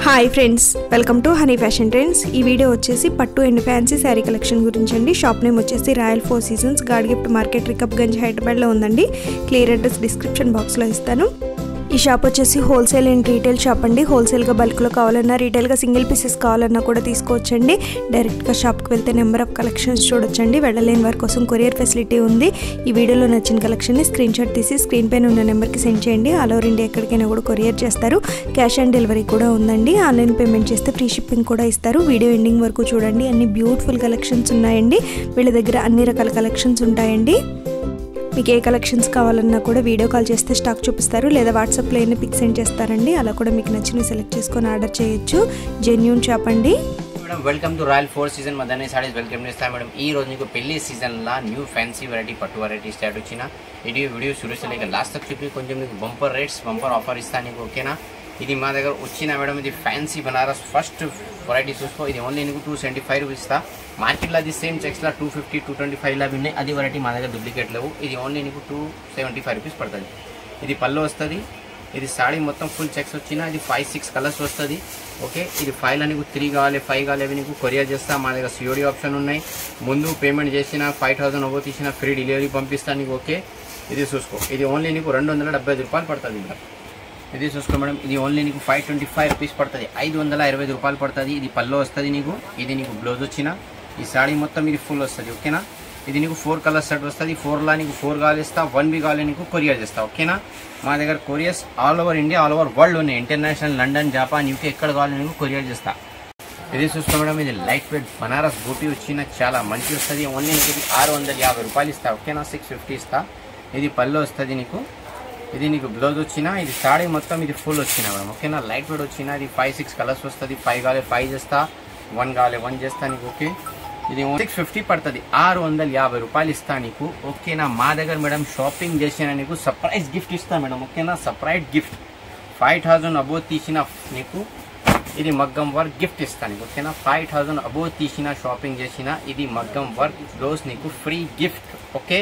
hi friends welcome to honey fashion trends ఈ video వచ్చేసి పట్టు అండ్ ఫ్యాన్సీ శారీ కలెక్షన్ గురించి అండి షాప్ నేమ్ వచ్చేసి royal four seasons god gift market Rikab Ganj హైదరాబాద్లో ఉందండి క్లియర్ అడ్రస్ డిస్క్రిప్షన్ బాక్స్లో ఇస్తాను ఈ షాప్ వచ్చేసి హోల్సేల్ అండ్ రీటైల్ షాప్ అండి హోల్సేల్గా బల్క్లో కావాలన్నా రీటైల్గా సింగిల్ పీసెస్ కావాలన్నా కూడా తీసుకోవచ్చండి డైరెక్ట్గా షాప్కి వెళ్తే నెంబర్ ఆఫ్ కలెక్షన్స్ చూడొచ్చండి వెళ్ళలేని వారి కోసం కొరియర్ ఫెసిలిటీ ఉంది ఈ వీడియోలో నచ్చిన కలెక్షన్ని స్క్రీన్ షాట్ తీసి స్క్రీన్ పైన ఉన్న నెంబర్కి సెండ్ చేయండి ఆల్ ఓవర్ ఇండియా ఎక్కడికైనా కూడా కొరియర్ చేస్తారు క్యాష్ ఆన్ డెలివరీ కూడా ఉందండి ఆన్లైన్ పేమెంట్ చేస్తే ఫ్రీ షిప్పింగ్ కూడా ఇస్తారు వీడియో ఎండింగ్ వరకు చూడండి అన్ని బ్యూటిఫుల్ కలెక్షన్స్ ఉన్నాయండి వీళ్ళ దగ్గర అన్ని రకాల కలెక్షన్స్ ఉంటాయండి మీకు ఏ కలెక్షన్స్ కావాలన్నా కూడా వీడియో కాల్ చేస్తే స్టాక్ చూపిస్తారు లేదా వాట్సాప్లో అయినా పిక్ సెండ్ చేస్తారండి అలా కూడా మీకు నచ్చినవి సెలెక్ట్ చేసుకొని ఆర్డర్ చేయొచ్చు జెన్యూన్ షాప్ అండి madam welcome to royal four season మదనే సారీస్ వెల్కమ్ చేస్తాను మేడం ఈ రోజు మీకు పెళ్లి సీజన్లో న్యూ ఫ్యాన్సీ వెరైటీ పట్టు వెరైటీ స్టార్ట్ వచ్చిన ఇది వీడియో షురూ చేయలేక లాస్ట్ తక్ చూపి కొంచెం మీకు బంపర్ రేట్స్ బంపర్ ఆఫర్ ఇస్తాను నీకు ఓకేనా ఇది మా దగ్గర వచ్చిన మేడం ఇది ఫ్యాన్సీ బనారస్ ఫస్ట్ వెరైటీ చూసుకో ఇది ఓన్లీ నీకు టూ సెవెంటీ ఫైవ్ రూపీస్ ఇస్తా మార్కెట్లో అది సేమ్ చెక్స్లో two fifty two twenty five లాగా ఉన్నాయి అది వెరైటీ మా దగ్గర డూప్లికేట్ లేవు ఇది ఓన్లీ నీకు టూ సెవెంటీ ఫైవ్ రూపీస్ పడుతుంది ఇది పళ్ళు వస్తుంది ఇది సాడీ మొత్తం ఫుల్ చెక్స్ వచ్చిన ఇది ఫైవ్ సిక్స్ కలర్స్ వస్తుంది ఓకే ఇది ఫైవ్లో నీకు త్రీ కావాలి ఫైవ్ కావాలి అవి నీకు కొరియర్ చేస్తా మా దగ్గర సిఓడి ఆప్షన్ ఉన్నాయి ముందు పేమెంట్ చేసిన ఫైవ్ థౌసండ్ అవ్వ తీసిన ఫ్రీ డెలివరీ పంపిస్తా నీకు ఓకే ఇది చూసుకో ఇది ఓన్లీ నీకు రెండు వందల డెబ్బై ఐదు రూపాయలు పడుతుంది ఇంకా ఇది చూసుకో మేడం ఇది ఓన్లీ నీకు ఫైవ్ ట్వంటీ ఫైవ్ రూపీస్ పడుతుంది ఐదు వందల ఇరవై ఐదు రూపాయలు పడుతుంది ఇది పళ్ళు వస్తుంది నీకు ఇది నీకు బ్లౌజ్ వచ్చిన ఈ సాడీ మొత్తం ఇది ఫుల్ వస్తుంది ఓకేనా ఇది నీకు ఫోర్ కలర్ సెట్ వస్తుంది ఫోర్లా నీకు ఫోర్ కావాలి ఇస్తా వన్ బి కావాలి నీకు కొరియర్ చేస్తా ఓకేనా మా దగ్గర couriers all over India all over world ఉన్నాయి ఇంటర్నేషనల్ లండన్ జపాన్ యూకే ఎక్కడ కావాలి నీకు కొరియర్ చేస్తా ఇది చూసుకో మేడం ఇది లైట్ వెయిట్ బనారస్ బూటీ వచ్చిన చాలా మంచి వస్తుంది ఓన్లీ నీకు ఇది ఆరు వందల యాభై రూపాయలు ఇస్తా ఓకేనా సిక్స్ ఫిఫ్టీ ఇస్తా ఇది పళ్ళు వస్తుంది నీకు ఇది నీకు బ్లౌజ్ వచ్చిన ఇది సాడీ మొత్తం ఇది ఫుల్ వచ్చిన మేడం ఓకేనా లైట్ వెయిట్ వచ్చిన ఇది ఫైవ్ సిక్స్ కలర్స్ వస్తుంది ఫైవ్ కావాలి ఫైవ్ చేస్తా వన్ కావాలి వన్ చేస్తా నీకు ఓకే ఇది సిక్స్ ఫిఫ్టీ పడుతుంది ఆరు వందల యాభై రూపాయలు ఇస్తా నీకు ఓకేనా మా దగ్గర మేడం షాపింగ్ చేసిన నీకు సర్ప్రైజ్ గిఫ్ట్ ఇస్తా మేడం ఓకేనా surprise gift five thousand above తీసిన నీకు ఇది మగ్గం వర్క్ గిఫ్ట్ ఇస్తాను నీకు ఓకేనా ఫైవ్ థౌజండ్ అబో తీసిన షాపింగ్ చేసిన ఇది మగ్గం వర్క్ బ్లౌజ్ నీకు ఫ్రీ గిఫ్ట్ ఓకే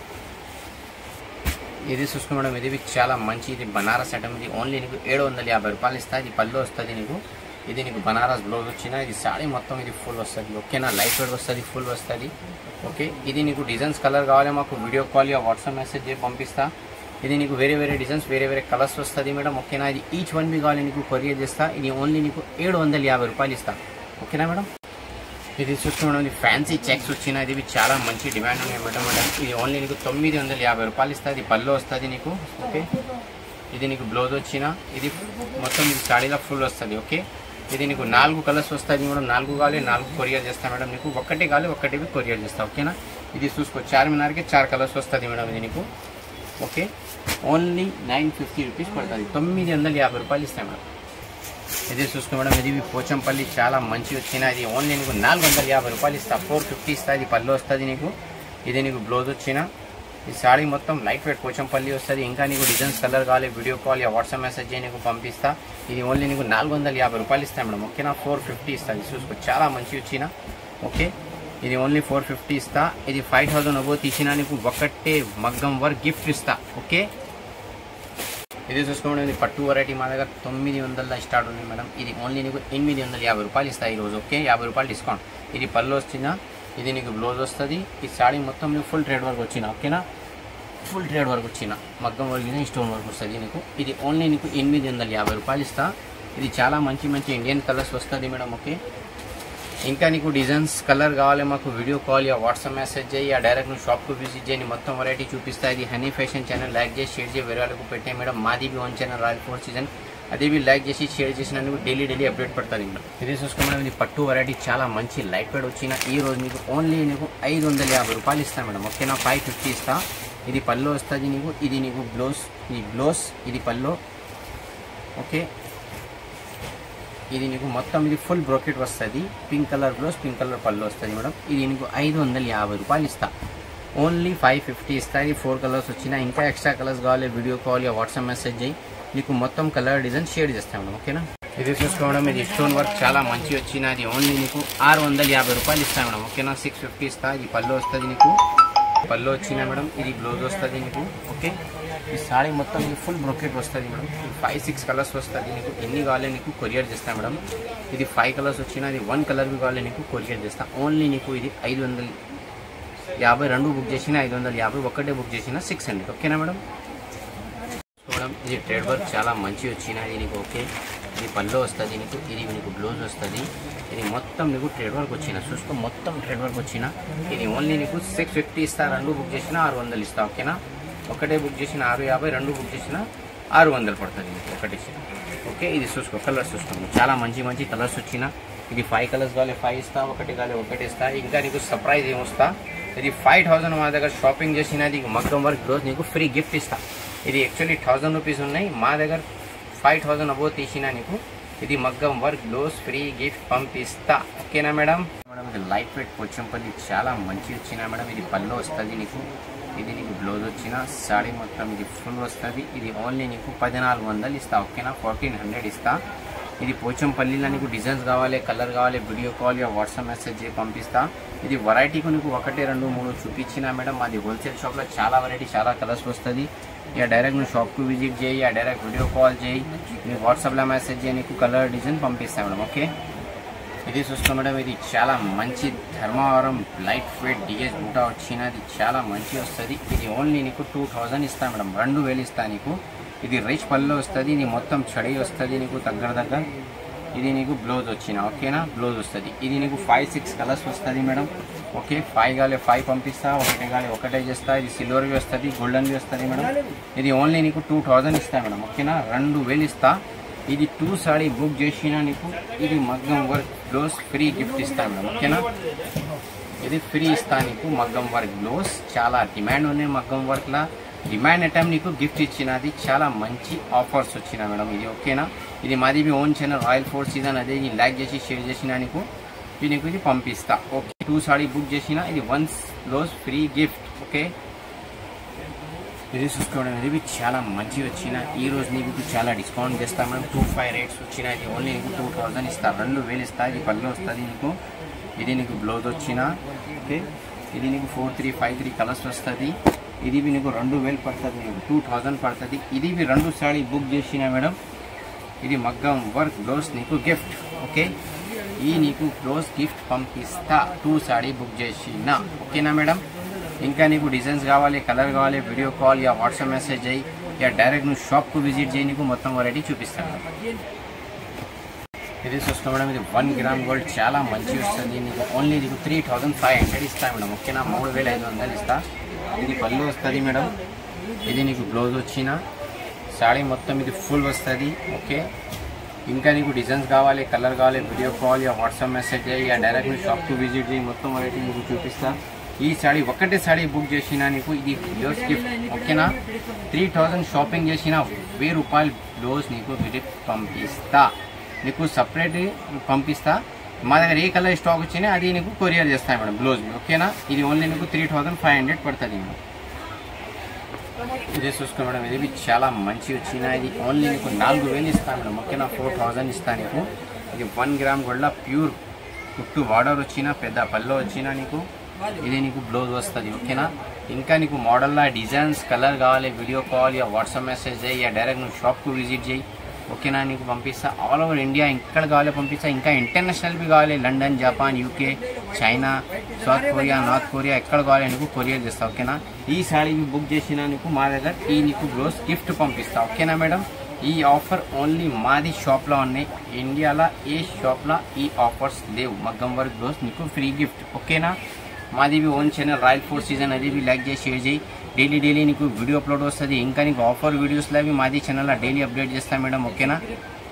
ఇది చూసుకో మేడం ఇది చాలా మంచి ఇది బనారస్ ఐటమ్ ఇది ఓన్లీ నీకు ఏడు వందల యాభై రూపాయలు ఇస్తా ఇది పళ్ళు వస్తుంది నీకు ఇది నీకు బనారస్ బ్లౌజ్ వచ్చిన ఇది సాడీ మొత్తం ఇది ఫుల్ వస్తుంది ఓకేనా లైట్ వెయిట్ వస్తుంది ఫుల్ వస్తుంది ఓకే ఇది నీకు డిజైన్స్ కలర్ కావాలి మాకు వీడియో కాల్ యా వాట్సాప్ మెసేజ్ చేసి పంపిస్తా ఇది నీకు వేరే వేరే డిజైన్స్ వేరే వేరే కలర్స్ వస్తుంది మేడం ఓకేనా ఇది ఈచ్ వన్ బి కావాలి నీకు కొరియర్ చేస్తా ఇది ఓన్లీ నీకు ఏడు వందల యాభై రూపాయలు ఇస్తా ఓకేనా మేడం ఇది చూస్తే మేడం ఇది ఫ్యాన్సీ చెక్స్ వచ్చిన ఇది చాలా మంచి డిమాండ్ ఉన్నాయి మేడం మేడం ఇది ఓన్లీ నీకు తొమ్మిది వందల యాభై రూపాయలు ఇస్తుంది ఇది పళ్ళు వస్తుంది నీకు ఓకే ఇది నీకు బ్లౌజ్ వచ్చిన ఇది మొత్తం ఇది సాడీలో ఫుల్ వస్తుంది ఓకే ఇది నీకు నాలుగు కలర్స్ వస్తుంది మేడం నాలుగు కావాలి నాలుగు కొరియర్ చేస్తా మేడం నీకు ఒకటి కావాలి ఒకటి కొరియర్ చేస్తా ఓకేనా ఇది చూసుకో చార్మినార్కి చార్ కలర్స్ వస్తుంది మేడం ఇది నీకు okay only nine fifty rupees పడుతుంది తొమ్మిది వందల యాభై రూపాయలు ఇస్తాయి మేడం ఇది చూసుకో మేడం ఇది పోచంపల్లి చాలా మంచి వచ్చిన ఇది ఓన్లీ నీకు నాలుగు వందల యాభై రూపాయలు ఇస్తా ఫోర్ ఫిఫ్టీ ఇస్తా ఇది పళ్ళు వస్తుంది నీకు ఇది నీకు బ్లౌజ్ వచ్చిన ఈ సాడీ మొత్తం లైట్ వెయిట్ పోచంపల్లి వస్తుంది ఇంకా నీకు డిజైన్స్ కలర్ కావాలి వీడియో కాల్ యా వాట్సాప్ మెసేజ్ చేయి నీకు పంపిస్తా ఇది ఓన్లీ నీకు నాలుగు వందల యాభై రూపాయలు ఇస్తాను మేడం ఓకేనా ఫోర్ ఫిఫ్టీ ఇస్తా ఇది చూసుకో చాలా మంచి వచ్చిన ఓకే ఇది ఓన్లీ ఫోర్ ఫిఫ్టీ ఇస్తా ఇది ఫైవ్ థౌసండ్ అబో తీసినా నీకు ఒకటే మగ్గం వర్క్ గిఫ్ట్ ఇస్తా ఓకే ఇది చూసుకోండి ఇది పట్టు వెరైటీ మా దగ్గర తొమ్మిది వందల స్టార్ట్ ఉంది మేడం ఇది ఓన్లీ నీకు ఎనిమిది వందల యాభై రూపాయలు ఇస్తాయి ఈరోజు ఓకే యాభై రూపాయలు డిస్కౌంట్ ఇది పళ్ళు వచ్చిందా ఇది నీకు బ్లౌజ్ వస్తుంది ఈ సాడీ మొత్తం నీకు ఫుల్ ట్రేడ్ వర్క్ వచ్చిన ఓకేనా ఫుల్ ట్రేడ్ వర్క్ వచ్చిన మగ్గం వర్క్ ఇది స్టోన్ వర్క్ వస్తుంది నీకు ఇది ఓన్లీ నీకు ఎనిమిది వందల యాభై రూపాయలు ఇస్తా ఇది చాలా మంచి మంచి ఇండియన్ కలర్స్ వస్తుంది మేడం ఓకే ఇంకా నీకు డిజైన్స్ కలర్ కావాలి మాకు వీడియో కాల్ యా వాట్సాప్ మెసేజ్ చేయి యా డైరెక్ట్ నువ్వు షాప్కు విజిట్ చేయి మొత్తం వెరైటీ చూపిస్తా ఇది హనీ ఫ్యాషన్ ఛానల్ లైక్ చేసి షేర్ చేసి వేరే వాళ్ళకు పెట్టే మేడం మాది B one channel royal four season అది బి లైక్ చేసి షేర్ చేసినందుకు డైలీ డైలీ అప్డేట్ పడుతుంది మేడం ఇది చూసుకో మేడం ఇది పట్టు వెరైటీ చాలా మంచి లైట్ వెయిట్ వచ్చిన ఈ రోజు నీకు ఓన్లీ నీకు ఐదు వందల యాభై రూపాయలు ఇస్తాను మేడం ఓకేనా ఫైవ్ ఫిఫ్టీ ఇస్తా ఇది పళ్ళు వస్తుంది నీకు ఇది నీకు బ్లౌజ్ ఇది బ్లౌజ్ ఇది పళ్ళు ఓకే ఇది నీకు మొత్తం ఇది ఫుల్ బ్రోకెట్ వస్తుంది pink colour blouse pink colour పళ్ళు వస్తుంది మేడం ఇది నీకు ఐదు వందల యాభై రూపాయలు ఇస్తా ఓన్లీ ఫైవ్ ఫిఫ్టీ ఇస్తా ఇది ఫోర్ కలర్స్ వచ్చినా ఇంకా ఎక్స్ట్రా కలర్స్ కావాలి వీడియో కాల్ యా వాట్సాప్ మెసేజ్ చేయి నీకు మొత్తం కలర్ డిజైన్ షేర్ చేస్తాం మేడం ఓకేనా ఇది చూసుకోవడం ఇది స్టోన్ వర్క్ చాలా మంచి వచ్చిన ఇది ఓన్లీ నీకు ఆరు వందల యాభై రూపాయలు ఇస్తాం మేడం ఓకేనా సిక్స్ ఫిఫ్టీ ఇస్తా ఇది పళ్ళు వస్తుంది నీకు పళ్ళు వచ్చినా మేడం ఇది బ్లౌజ్ వస్తుంది నీకు ఓకే ఈ సాడీ మొత్తం ఇది ఫుల్ బ్రొకెట్ వస్తుంది మేడం ఫైవ్ సిక్స్ కలర్స్ వస్తుంది నీకు ఎన్ని కావాలి నీకు కొరియర్ చేస్తా మేడం ఇది ఫైవ్ కలర్స్ వచ్చినా ఇది వన్ కలర్ కావాలి నీకు కొరియర్ చేస్తా ఓన్లీ నీకు ఇది ఐదు వందలు యాభై రెండు బుక్ చేసినా ఐదు వందల యాభై ఒక్కటే బుక్ చేసినా సిక్స్ హండ్రెడ్ ఓకేనా మేడం మేడం ఇది ట్రేడ్ వర్క్ చాలా మంచి వచ్చిన ఇది నీకు ఓకే ఇది పళ్ళు వస్తుంది నీకు ఇది నీకు బ్లౌజ్ వస్తుంది ఇది మొత్తం నీకు ట్రేడ్ వర్క్ వచ్చిన చూసుకో మొత్తం ట్రేడ్ వర్క్ వచ్చిన ఇది ఓన్లీ నీకు సిక్స్ ఫిఫ్టీ ఇస్తా రెండు బుక్ చేసినా ఆరు వందలు ఇస్తా ఓకేనా ఒకటే బుక్ చేసిన ఆరు యాభై రెండు బుక్ చేసిన ఆరు వందలు పడుతుంది నీకు ఒకటి ఓకే ఇది చూసుకో కలర్స్ చూసుకోండి చాలా మంచి మంచి కలర్స్ వచ్చిన ఇది ఫైవ్ కలర్స్ కావాలి ఫైవ్ ఇస్తా ఒకటి కావాలి ఒకటి ఇస్తా ఇంకా నీకు సర్ప్రైజ్ ఏమొస్తా ఇది ఫైవ్ థౌసండ్ మా దగ్గర షాపింగ్ చేసినది మగ్గం వర్క్ బ్లౌజ్ నీకు ఫ్రీ గిఫ్ట్ ఇస్తా ఇది యాక్చువల్లీ థౌసండ్ రూపీస్ ఉన్నాయి మా దగ్గర ఫైవ్ థౌసండ్ అబో తీసినా నీకు ఇది మగ్గం వర్క్ బ్లౌజ్ ఫ్రీ గిఫ్ట్ పంపిస్తా ఓకేనా మేడం మేడం ఇది లైట్ వెయిట్ పోచంపల్లి చాలా మంచి వచ్చిన మేడం ఇది పళ్ళు వస్తుంది నీకు ఇది నీకు బ్లౌజ్ వచ్చిన సాడీ మొత్తం ఇది ఫుల్ వస్తుంది ఇది ఓన్లీ నీకు పద్నాలుగు వందలు ఇస్తా ఓకేనా ఫోర్టీన్ హండ్రెడ్ ఇస్తా ఇది పోచంపల్లిలో నీకు డిజైన్స్ కావాలి కలర్ కావాలి వీడియో కాల్ యా వాట్సాప్ మెసేజ్ చేసి పంపిస్తా ఇది వెరైటీకి నీకు ఒకటి రెండు మూడు చూపించిన మేడం అది హోల్సేల్ షాప్లో చాలా వెరైటీ చాలా కలర్స్ వస్తుంది ఇక డైరెక్ట్ నువ్వు షాప్కు విజిట్ చేయి యా డైరెక్ట్ వీడియో కాల్ చేయి నీకు వాట్సాప్లో మెసేజ్ చేయి నీకు కలర్ డిజైన్ పంపిస్తాను మేడం ఓకే ఇది చూసుకో మేడం ఇది చాలా మంచి ధర్మవరం లైట్ వెయిట్ డిఎస్ బూటా వచ్చినది చాలా మంచి వస్తుంది ఇది ఓన్లీ నీకు టూ థౌజండ్ ఇస్తా మేడం రెండు వేలు ఇస్తా నీకు ఇది రిచ్ పళ్ళు వస్తుంది ఇది మొత్తం చడి వస్తుంది నీకు దగ్గర దగ్గర ఇది నీకు బ్లౌజ్ వచ్చిన ఓకేనా బ్లౌజ్ వస్తుంది ఇది నీకు ఫైవ్ సిక్స్ కలర్స్ వస్తుంది మేడం ఓకే ఫైవ్ గాలి ఫైవ్ పంపిస్తా ఒకటి గాలి ఒకటే చేస్తా ఇది సిల్వర్వి వస్తుంది గోల్డెన్వి వస్తుంది మేడం ఇది ఓన్లీ నీకు టూ థౌజండ్ ఇస్తా మేడం ఓకేనా రెండు వేలు ఇస్తా ఇది టూ సాడీ బుక్ చేసినా నీకు ఇది మగ్గం వర్క్ బ్లౌజ్ ఫ్రీ గిఫ్ట్ ఇస్తా మేడం ఓకేనా ఇది ఫ్రీ ఇస్తా నీకు మగ్గం వర్క్ బ్లౌజ్ చాలా డిమాండ్ ఉన్నాయి మగ్గం వర్క్లా డిమాండ్ ఐటమ్ నీకు గిఫ్ట్ ఇచ్చినది చాలా మంచి ఆఫర్స్ వచ్చిన మేడం ఇది ఓకేనా ఇది మాది మీ own channel royal four season అదే ఇది లైక్ చేసి షేర్ చేసిన నీకు ఇది నీకు ఇది పంపిస్తా ఓకే టూ సాడీ బుక్ చేసిన ఇది once blouse free gift okay ఇది చూసుకోవడం ఇది చాలా మంచి వచ్చిన ఈ రోజు నీకు చాలా డిస్కౌంట్ చేస్తా మేడం టూ ఫైవ్ రేట్స్ వచ్చిన ఇది ఓన్లీ నీకు టూ థౌజండ్ ఇస్తా రెండు వేలు ఇస్తా ఇది పళ్ళు వస్తుంది నీకు ఇది నీకు బ్లౌజ్ వచ్చిన ఓకే ఇది నీకు four three five three colours వస్తుంది ఇది బి నీకు రెండు వేలు పడుతుంది నీకు టూ థౌజండ్ పడుతుంది ఇది బి రెండు సాడీ బుక్ చేసిన మేడం ఇది మగ్గం వర్క్ బ్లౌజ్ నీకు గిఫ్ట్ ఓకే ఈ నీకు బ్లౌజ్ గిఫ్ట్ పంపిస్తా టూ సాడీ బుక్ చేసిన ఓకేనా మేడం ఇంకా నీకు డిజైన్స్ కావాలి కలర్ కావాలి వీడియో కాల్ యా వాట్సాప్ మెసేజ్ అయ్యి యా డైరెక్ట్ నువ్వు షాప్కు విజిట్ చేయి నీకు మొత్తం వెరైటీ చూపిస్తాను ఇది చూసుకో మేడం ఇది వన్ గ్రామ్ గోల్డ్ చాలా మంచి వస్తుంది నీకు ఓన్లీ నీకు త్రీ థౌజండ్ ఫైవ్ హండ్రెడ్ ఇస్తా మేడం ఓకేనా మూడు వేల ఐదు వందలు ఇస్తా ఇది పళ్ళు వస్తుంది మేడం ఇది నీకు బ్లౌజ్ వచ్చిన సాడీ మొత్తం ఇది ఫుల్ వస్తుంది ఓకే ఇంకా నీకు డిజైన్స్ కావాలి కలర్ కావాలి వీడియో కాల్ యా వాట్సాప్ మెసేజ్ చేయి యా డైరెక్ట్ నీ షాప్కి విజిట్ చేయి మొత్తం వెరైటీ నీకు చూపిస్తా ఈ సాడీ ఒకటే సాడీ బుక్ చేసినా నీకు ఇది బ్లౌజ్ గిఫ్ట్ ఓకేనా త్రీ థౌజండ్ షాపింగ్ చేసిన వెయ్యి రూపాయలు బ్లౌజ్ నీకు గిఫ్ట్ పంపిస్తా నీకు సపరేట్ పంపిస్తా మా దగ్గర ఏ కలర్ స్టాక్ వచ్చినా అది నీకు కొరియర్ చేస్తాను మేడం బ్లౌజ్ ఓకేనా ఇది ఓన్లీ నీకు త్రీ థౌజండ్ ఫైవ్ హండ్రెడ్ పడుతుంది మేడం ఇది చూసుకో మేడం ఇది చాలా మంచి వచ్చిన ఇది ఓన్లీ నీకు నాలుగు వేలు ఇస్తాను మేడం ఓకేనా ఫోర్ థౌజండ్ ఇస్తాను నీకు ఇది వన్ గ్రామ్ గోల్డ్ ప్యూర్ కుట్టు బార్డర్ వచ్చిన పెద్ద పల్లో వచ్చిన నీకు ఇది నీకు బ్లౌజ్ వస్తుంది ఓకేనా ఇంకా నీకు మోడల్లా డిజైన్స్ కలర్ కావాలి వీడియో కాల్ యా వాట్సాప్ మెసేజ్ చేయి యా డైరెక్ట్ నువ్వు షాప్కు విజిట్ చేయి ఓకేనా నీకు పంపిస్తా ఆల్ ఓవర్ ఇండియా ఎక్కడ కావాలో పంపిస్తా ఇంకా ఇంటర్నేషనల్ బి కావాలి London Japan UK China South Korea North Korea ఎక్కడ కావాలి నీకు కొరియర్ చేస్తా ఓకేనా ఈ సాడీ బుక్ చేసిన నీకు మా దగ్గర ఈ నీకు బ్లౌజ్ గిఫ్ట్ పంపిస్తా ఓకేనా మేడం ఈ ఆఫర్ ఓన్లీ మాది షాప్లో ఉన్నాయి ఇండియాలో ఏ షాప్లో ఈ ఆఫర్స్ లేవు మగ్గం వర్క్ బ్లౌజ్ నీకు ఫ్రీ గిఫ్ట్ ఓకేనా మాది B own channel royal four season అది బి లైక్ చేసి షేర్ చేయి డైలీ డైలీ నీకు వీడియో అప్లోడ్ వస్తుంది ఇంకా నీకు ఆఫర్ వీడియోస్లో అవి మాది ఛానల్లో డైలీ అప్డేట్ చేస్తాను మేడం ఓకేనా